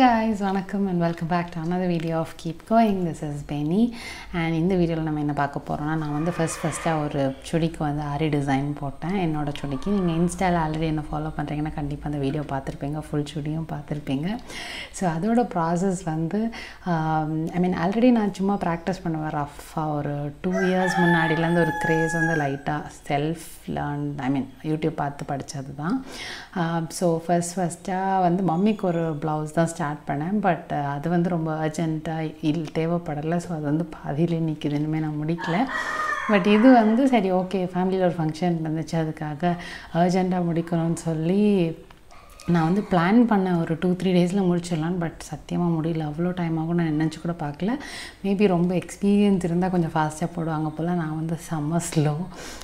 guys வணக்கம் and welcome back to another video of keep going this is Benny and இந்த வீடியோவில் நம்ம என்ன பார்க்க போகிறோம்னா நான் வந்து ஃபஸ்ட் ஃபஸ்ட்டாக ஒரு சுடிக்கு வந்து ஆரி டிசைன் போட்டேன் என்னோடய சுடிக்கு நீங்கள் இன்ஸ்டாவில் ஆல்ரெடி என்ன ஃபாலோ பண்ணுறீங்கன்னா கண்டிப்பாக அந்த வீடியோ பார்த்துருப்பீங்க ஃபுல் சுடியும் பார்த்துருப்பீங்க ஸோ அதோட ப்ராசஸ் வந்து ஐ மீன் ஆல்ரெடி நான் சும்மா ப்ராக்டிஸ் பண்ணுவேன் ரஃபாக ஒரு டூ இயர்ஸ் முன்னாடிலேருந்து ஒரு க்ரேஸ் வந்து லைட்டாக self learn I mean YouTube பார்த்து படித்தது தான் ஸோ ஃபஸ்ட் ஃபஸ்ட்டாக வந்து மம்மிக்கு ஒரு ப்ளவுஸ் தான் ஸ்டார்ட் பண்ணேன் பட் அது வந்து ரொம்ப அர்ஜென்ட்டாக இல் தேவைப்படலை ஸோ அது வந்து பாதியிலே நிற்கிது இனிமேல் நான் முடிக்கல பட் இது வந்து சரி ஓகே ஃபேமிலியில் ஒரு ஃபங்க்ஷன் இருந்துச்சு அதுக்காக அர்ஜெண்ட்டாக முடிக்கணும்னு சொல்லி நான் வந்து பிளான் பண்ணேன் ஒரு டூ த்ரீ டேஸில் முடிச்சிடலான்னு பட் சத்தியமாக முடியல அவ்வளோ டைம் ஆகும் நான் நினச்சி கூட பார்க்கல மேபி ரொம்ப எக்ஸ்பீரியன்ஸ் இருந்தால் கொஞ்சம் ஃபாஸ்ட்டாக போடுவாங்க போல் நான் வந்து செம்ம ஸ்லோ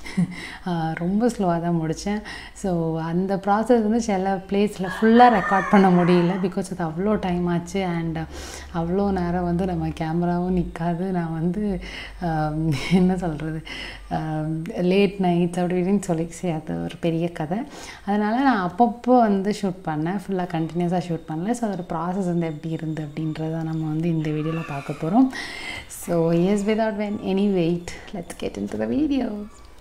ரொம்ப ஸ்லோவாக தான் முடித்தேன் ஸோ அந்த ப்ராசஸ் வந்து சில பிளேஸில் ஃபுல்லாக ரெக்கார்ட் பண்ண முடியல பிகாஸ் அது அவ்வளோ டைம் ஆச்சு அண்ட் அவ்வளோ நேரம் வந்து நம்ம கேமராவும் நிற்காது நான் வந்து என்ன சொல்கிறது லேட் நைட்ஸ் அப்படி இப்படின்னு சொல்லி சரி அது ஒரு பெரிய கதை அதனால் நான் அப்பப்போ வந்து ஷூட் பண்ணேன் ஃபுல்லாக கண்டினியூஸாக ஷூட் பண்ணல ஸோ அதோட ப்ராசஸ் வந்து எப்படி இருந்து அப்படின்றத நம்ம வந்து இந்த வீடியோவில் பார்க்க போகிறோம் so yes without when any wait let's get into the video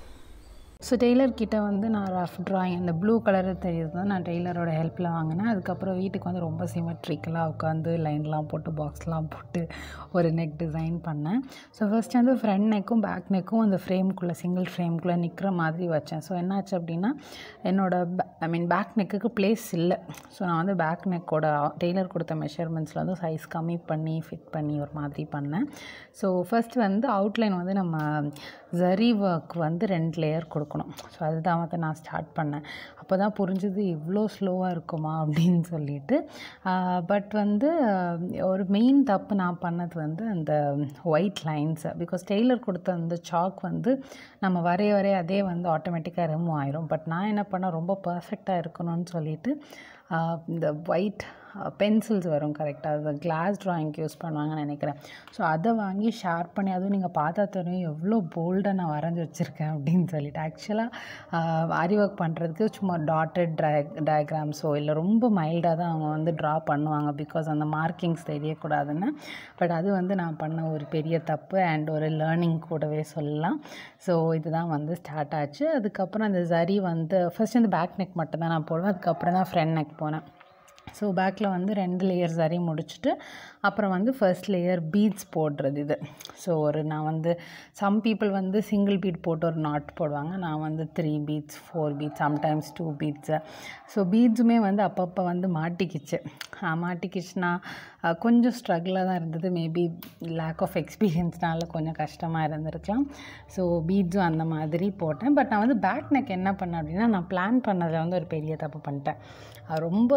so tailor கிட்ட வந்து நான் ரஃப் ட்ராயிங் அந்த ப்ளூ கலரு தெரியுது தான் நான் டெய்லரோட ஹெல்ப்பில் வாங்கினேன் அதுக்கப்புறம் வீட்டுக்கு வந்து ரொம்ப சிமெட்ரிக்கலாக உட்காந்து லைன்லாம் போட்டு பாக்ஸ்லாம் போட்டு ஒரு நெக் டிசைன் பண்ணேன் ஸோ ஃபர்ஸ்ட் வந்து ஃப்ரண்ட் நெக்கும் பேக் நெக்கும் அந்த ஃப்ரேம்குள்ளே சிங்கிள் ஃப்ரேம்குள்ளே நிற்கிற மாதிரி வச்சேன் ஸோ என்னாச்சு அப்படின்னா என்னோடய ஐ மீன் பேக் நெக்குக்கு பிளேஸ் இல்லை ஸோ நான் வந்து பேக் நெக்கோட டெய்லர் கொடுத்த மெஷர்மெண்ட்ஸில் வந்து சைஸ் கம்மி பண்ணி ஃபிட் பண்ணி ஒரு மாதிரி பண்ணேன் ஸோ ஃபர்ஸ்ட் வந்து அவுட்லைன் வந்து நம்ம ஜரி ஒர்க் வந்து ரெண்டு லேயர் கொடுக்கணும் ஸோ அதுதான் வந்து நான் ஸ்டார்ட் பண்ணேன் அப்போ தான் புரிஞ்சுது இவ்வளோ ஸ்லோவாக இருக்குமா அப்படின்னு சொல்லிட்டு பட் வந்து ஒரு மெயின் தப்பு நான் பண்ணது வந்து அந்த ஒயிட் லைன்ஸ் பிகாஸ் டெய்லர் கொடுத்த அந்த சாக் வந்து நம்ம வரைய வரைய அதே வந்து ஆட்டோமேட்டிக்காக ரிமூவ் ஆயிரும் பட் நான் என்ன பண்ணேன் ரொம்ப பர்ஃபெக்டாக இருக்கணும்னு சொல்லிட்டு இந்த ஒயிட் பென்சில்ஸ் வரும் கரெக்டாக அது கிளாஸ் ட்ராயிங்க்கு யூஸ் பண்ணுவாங்கன்னு நினைக்கிறேன் ஸோ அதை வாங்கி ஷேர் பண்ணி அதுவும் நீங்கள் பார்த்தா தெரியும் எவ்வளோ போல்டாக நான் வரைஞ்சி வச்சுருக்கேன் அப்படின்னு சொல்லிட்டு ஆக்சுவலாக ஆரி ஒர்க் பண்ணுறதுக்கு சும்மா டாட்டட் ட்ரை டயக்ராம்ஸோ இல்லை ரொம்ப மைல்டாக தான் அவங்க வந்து ட்ரா பண்ணுவாங்க பிகாஸ் அந்த மார்க்கிங்ஸ் தெரியக்கூடாதுன்னு பட் அது வந்து நான் பண்ண ஒரு பெரிய தப்பு அண்ட் ஒரு லேர்னிங் கூடவே சொல்லலாம் ஸோ இதுதான் வந்து ஸ்டார்ட் ஆச்சு அதுக்கப்புறம் அந்த ஜரி வந்து ஃபர்ஸ்ட் வந்து பேக் நெக் மட்டும் தான் நான் போடுவேன் அதுக்கப்புறம் தான் ஃப்ரண்ட் நெக் போனேன் ஸோ பேக்கில் வந்து ரெண்டு லேயர் சரி முடிச்சுட்டு அப்புறம் வந்து ஃபர்ஸ்ட் லேயர் பீட்ஸ் போடுறது இது ஸோ ஒரு நான் வந்து சம் பீப்புள் வந்து சிங்கிள் பீட் போட்டு ஒரு நாட் போடுவாங்க நான் வந்து three beads four beads sometimes two beads so பீட்ஸுமே வந்து அப்பப்போ வந்து மாட்டிக்கிச்சு மாட்டிக்கிச்சுன்னா கொஞ்சம் ஸ்ட்ரகிளாக தான் இருந்தது மேபி லேக் ஆஃப் எக்ஸ்பீரியன்ஸ்னால கொஞ்சம் கஷ்டமாக இருந்திருக்கலாம் ஸோ பீட்ஸும் அந்த மாதிரி போட்டேன் பட் நான் வந்து பேக் நெக் என்ன பண்ணேன் அப்படின்னா நான் பிளான் பண்ணதில் வந்து ஒரு பெரிய தப்பு பண்ணிட்டேன் ரொம்ப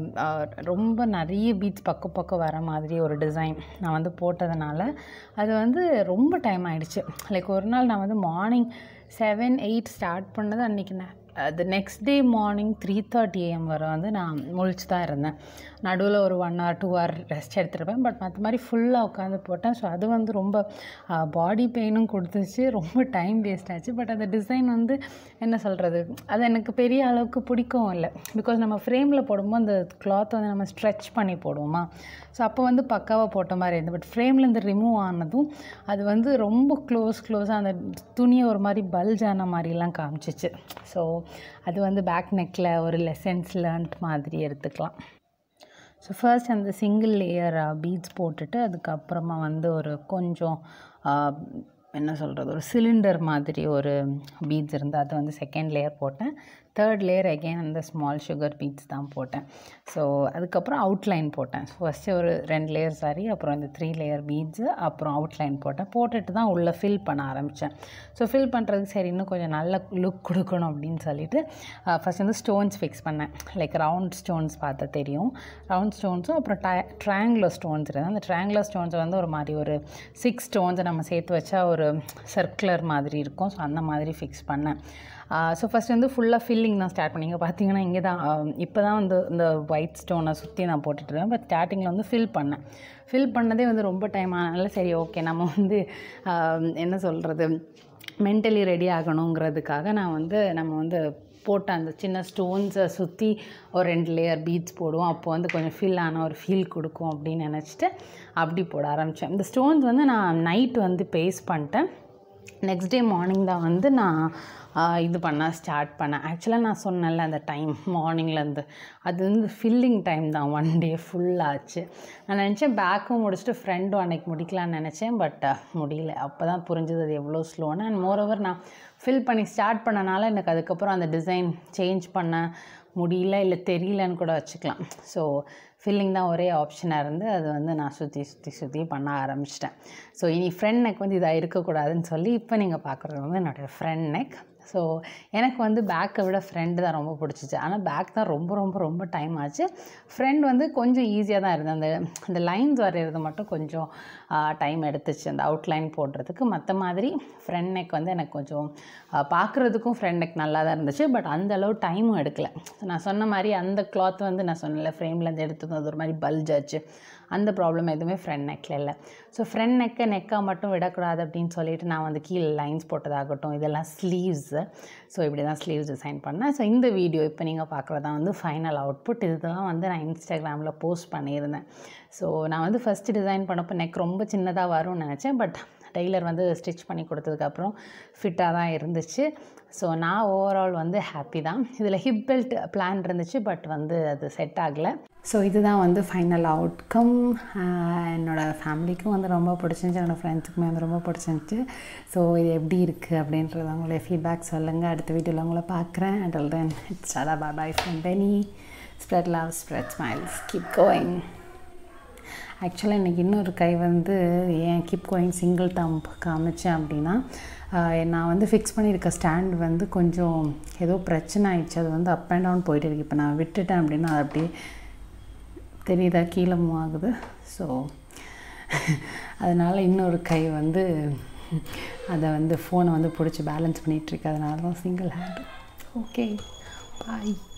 ரொம்ப நிறைய பீட்ஸ் பக்கம் பக்கம் வர மாதிரி ஒரு டிசைன் நான் வந்து போட்டதுனால அது வந்து ரொம்ப டைம் ஆகிடுச்சு லைக் ஒரு நாள் நான் வந்து மார்னிங் செவன் எயிட் ஸ்டார்ட் பண்ணது அன்றைக்கி நான் அது next day morning three thirty AM வரை வந்து நான் முழிச்சு தான் இருந்தேன் நடுவில் ஒரு one hour two hour rest எடுத்துருப்பேன் பட் மற்ற மாதிரி ஃபுல்லாக உட்காந்து போட்டேன் ஸோ அது வந்து ரொம்ப பாடி பெயினும் கொடுத்துச்சு ரொம்ப டைம் வேஸ்ட் ஆச்சு பட் அந்த டிசைன் வந்து என்ன சொல்கிறது அது எனக்கு பெரிய அளவுக்கு பிடிக்கவும் இல்லை பிகாஸ் நம்ம ஃப்ரேமில் போடும்போது அந்த கிளாத் வந்து நம்ம ஸ்ட்ரெச் பண்ணி போடுவோமா ஸோ அப்போ வந்து பக்காவாக போட்ட மாதிரி இருந்தது பட் ஃப்ரேம்லேருந்து ரிமூவ் ஆனதும் அது வந்து ரொம்ப க்ளோஸ் க்ளோஸாக அந்த துணியை ஒரு மாதிரி பல்ஜ் ஆன மாதிரிலாம் காமிச்சிச்சு ஸோ அது வந்து பேக் நெக்கில் ஒரு லெசன்ஸ் லேர்ன்ட் மாதிரி எடுத்துக்கலாம் ஸோ ஃபர்ஸ்ட் அந்த சிங்கிள் லேயர் பீட்ஸ் போட்டுட்டு அதுக்கப்புறமா வந்து ஒரு கொஞ்சம் என்ன சொல்கிறது ஒரு சிலிண்டர் மாதிரி ஒரு பீட்ஸ் இருந்து அதை வந்து செகண்ட் லேயர் போட்டேன் தேர்ட் லேயர் அகெயின் அந்த ஸ்மால் சுகர் பீட்ஸ் தான் போட்டேன் ஸோ அதுக்கப்புறம் அவுட்லைன் போட்டேன் ஃபஸ்ட்டு ஒரு ரெண்டு லேயர் சாரி அப்புறம் இந்த த்ரீ லேயர் பீட்ஸு அப்புறம் அவுட்லைன் போட்டேன் போட்டுட்டு தான் உள்ளே ஃபில் பண்ண ஆரம்பித்தேன் ஸோ ஃபில் பண்ணுறதுக்கு சரி இன்னும் கொஞ்சம் நல்ல லுக் கொடுக்கணும் அப்படின்னு சொல்லிட்டு ஃபஸ்ட் வந்து ஸ்டோன்ஸ் ஃபிக்ஸ் பண்ணேன் லைக் ரவுண்ட் ஸ்டோன்ஸ் பார்த்தா தெரியும் ரவுண்ட் ஸ்டோன்ஸும் அப்புறம் டை ட்ரையாங்குலர் ஸ்டோன்ஸ் இருக்குது அந்த ட்ரையாங்குலர் ஸ்டோன்ஸ் வந்து ஒரு மாதிரி ஒரு சிக்ஸ் ஸ்டோன்ஸை நம்ம சேர்த்து வச்சா ஒரு சர்க்குலர் மாதிரி இருக்கும் ஸோ அந்த மாதிரி ஃபிக்ஸ் பண்ணேன் ஸோ ஃபஸ்ட் வந்து ஃபுல்லாக ஃபில்லிங் தான் ஸ்டார்ட் பண்ணிங்க பார்த்தீங்கன்னா இங்கே தான் இப்போ தான் வந்து இந்த ஒயிட் ஸ்டோனை சுற்றி நான் போட்டுட்ருக்கேன் பட் ஸ்டார்டிங்கில் வந்து ஃபில் பண்ணேன் ஃபில் பண்ணதே வந்து ரொம்ப டைம் ஆனால சரி ஓகே நம்ம வந்து என்ன சொல்கிறது மென்டலி ரெடி ஆகணுங்கிறதுக்காக நான் வந்து நம்ம வந்து போட்ட அந்த சின்ன ஸ்டோன்ஸை சுற்றி ஒரு ரெண்டு லேயர் பீட்ஸ் போடுவோம் அப்போ வந்து கொஞ்சம் ஃபில் ஆன ஒரு ஃபீல் கொடுக்கும் அப்படின்னு நினச்சிட்டு அப்படி போட ஆரம்பித்தேன் இந்த ஸ்டோன்ஸ் வந்து நான் நைட் வந்து பேஸ்ட் பண்ணிட்டேன் நெக்ஸ்ட் டே மார்னிங் தான் வந்து நான் ஆஹ், இது பண்ண ஸ்டார்ட் பண்ணேன் ஆக்சுவலாக நான் சொன்னேன்ல அந்த டைம் மார்னிங்லேருந்து அது வந்து ஃபில்லிங் டைம் தான் ஒன் டே ஃபுல்லாச்சு நான் நினச்சேன் பேக்கும் முடிச்சுட்டு ஃப்ரெண்டும் அன்னைக்கு முடிக்கலான்னு நினச்சேன் பட் முடியல அப்போ தான் புரிஞ்சது அது எவ்வளோ ஸ்லோன்னு அண்ட் மோரோவர் நான் ஃபில் பண்ணி ஸ்டார்ட் பண்ணனால எனக்கு அதுக்கப்புறம் அந்த டிசைன் சேஞ்ச் பண்ண முடியல இல்லை தெரியலன்னு கூட வச்சுக்கலாம் ஸோ ஃபில்லிங் தான் ஒரே ஆப்ஷனாக இருந்து அது வந்து நான் சுற்றி சுற்றி சுற்றி பண்ண ஆரம்பிச்சிட்டேன் ஸோ இனி ஃப்ரெண்ட் நெக் வந்து இதாக இருக்கக்கூடாதுன்னு சொல்லி இப்போ நீங்கள் பார்க்குறது வந்து என்னுடைய ஃப்ரெண்ட் நெக் ஸோ எனக்கு வந்து பேக்கை விட ஃப்ரெண்டு தான் ரொம்ப பிடிச்சிச்சு ஆனால் பேக் தான் ரொம்ப ரொம்ப ரொம்ப டைம் ஆச்சு ஃப்ரெண்ட் வந்து கொஞ்சம் ஈஸியாக தான் இருந்தது அந்த அந்த லைன்ஸ் வரைகிறது மட்டும் கொஞ்சம் டைம் எடுத்துச்சு அந்த அவுட்லைன் போடுறதுக்கு மற்ற மாதிரி ஃப்ரெண்ட் நெக் வந்து எனக்கு கொஞ்சம் பார்க்குறதுக்கும் ஃப்ரெண்ட் நெக் நல்லா தான் இருந்துச்சு பட் அந்த அளவு டைமும் எடுக்கல நான் சொன்ன மாதிரி அந்த கிளாத் வந்து நான் சொன்னல ஃப்ரேம்லேருந்து எடுத்தது அது ஒரு மாதிரி பல்ஜ் ஆச்சு அந்த ப்ராப்ளம் எதுவுமே ஃப்ரண்ட் நெக்கில் இல்லை ஸோ ஃப்ரண்ட் நெக்கை நெக்காக மட்டும் விடக்கூடாது அப்படின்னு சொல்லிட்டு நான் வந்து கீழே லைன்ஸ் போட்டதாகட்டும் இதெல்லாம் ஸ்லீவ்ஸு ஸோ இப்படி தான் ஸ்லீவ்ஸ் டிசைன் பண்ணேன் ஸோ இந்த வீடியோ இப்போ நீங்கள் பார்க்குறது தான் வந்து ஃபைனல் அவுட்புட் இதுதான் வந்து நான் இன்ஸ்டாகிராமில் போஸ்ட் பண்ணியிருந்தேன் ஸோ நான் வந்து ஃபஸ்ட்டு டிசைன் பண்ணப்போ நெக் ரொம்ப சின்னதாக வரும்னு நினச்சேன் பட் டெய்லர் வந்து ஸ்டிச் பண்ணி கொடுத்ததுக்கப்புறம் ஃபிட்டாக தான் இருந்துச்சு ஸோ நான் ஓவரால் வந்து ஹாப்பி தான் இதில் ஹிப் பெல்ட் பிளான் இருந்துச்சு பட் வந்து அது செட் ஆகலை ஸோ இதுதான் வந்து ஃபைனல் அவுட்கம் என்னோடய ஃபேமிலிக்கும் வந்து ரொம்ப பிடிச்சிருந்துச்சு என்னோடய ஃப்ரெண்ட்ஸுக்குமே வந்து ரொம்ப பிடிச்சிருந்துச்சு ஸோ இது எப்படி இருக்குது அப்படின்றத உங்களுடைய ஃபீட்பேக் சொல்லுங்கள் அடுத்த வீடியோவில் உங்களை பார்க்குறேன் அண்ட் தென் இட்ஸ் அடா bye bye from Benny spread love spread smiles keep going ஆக்சுவலாக இன்றைக்கி இன்னொரு கை வந்து ஏன் கீப் கோயிங் சிங்கிள் தம்ப் காமிச்சேன் அப்படின்னா ஆஹ் நான் வந்து ஃபிக்ஸ் பண்ணியிருக்க ஸ்டாண்ட் வந்து கொஞ்சம் ஏதோ பிரச்சனை ஆயிடுச்சு அது வந்து அப் அண்ட் டவுன் போயிட்டு இருக்கு இப்போ நான் விட்டுட்டேன் அப்படின்னா அது அப்படியே தெரியுதா கீழே மூவ் ஆகுது ஸோ அதனால் இன்னொரு கை வந்து அதை வந்து ஃபோனை வந்து பிடிச்சி பேலன்ஸ் பண்ணிகிட்ருக்கு அதனால தான் சிங்கிள் ஹேண்ட் ஓகே பாய்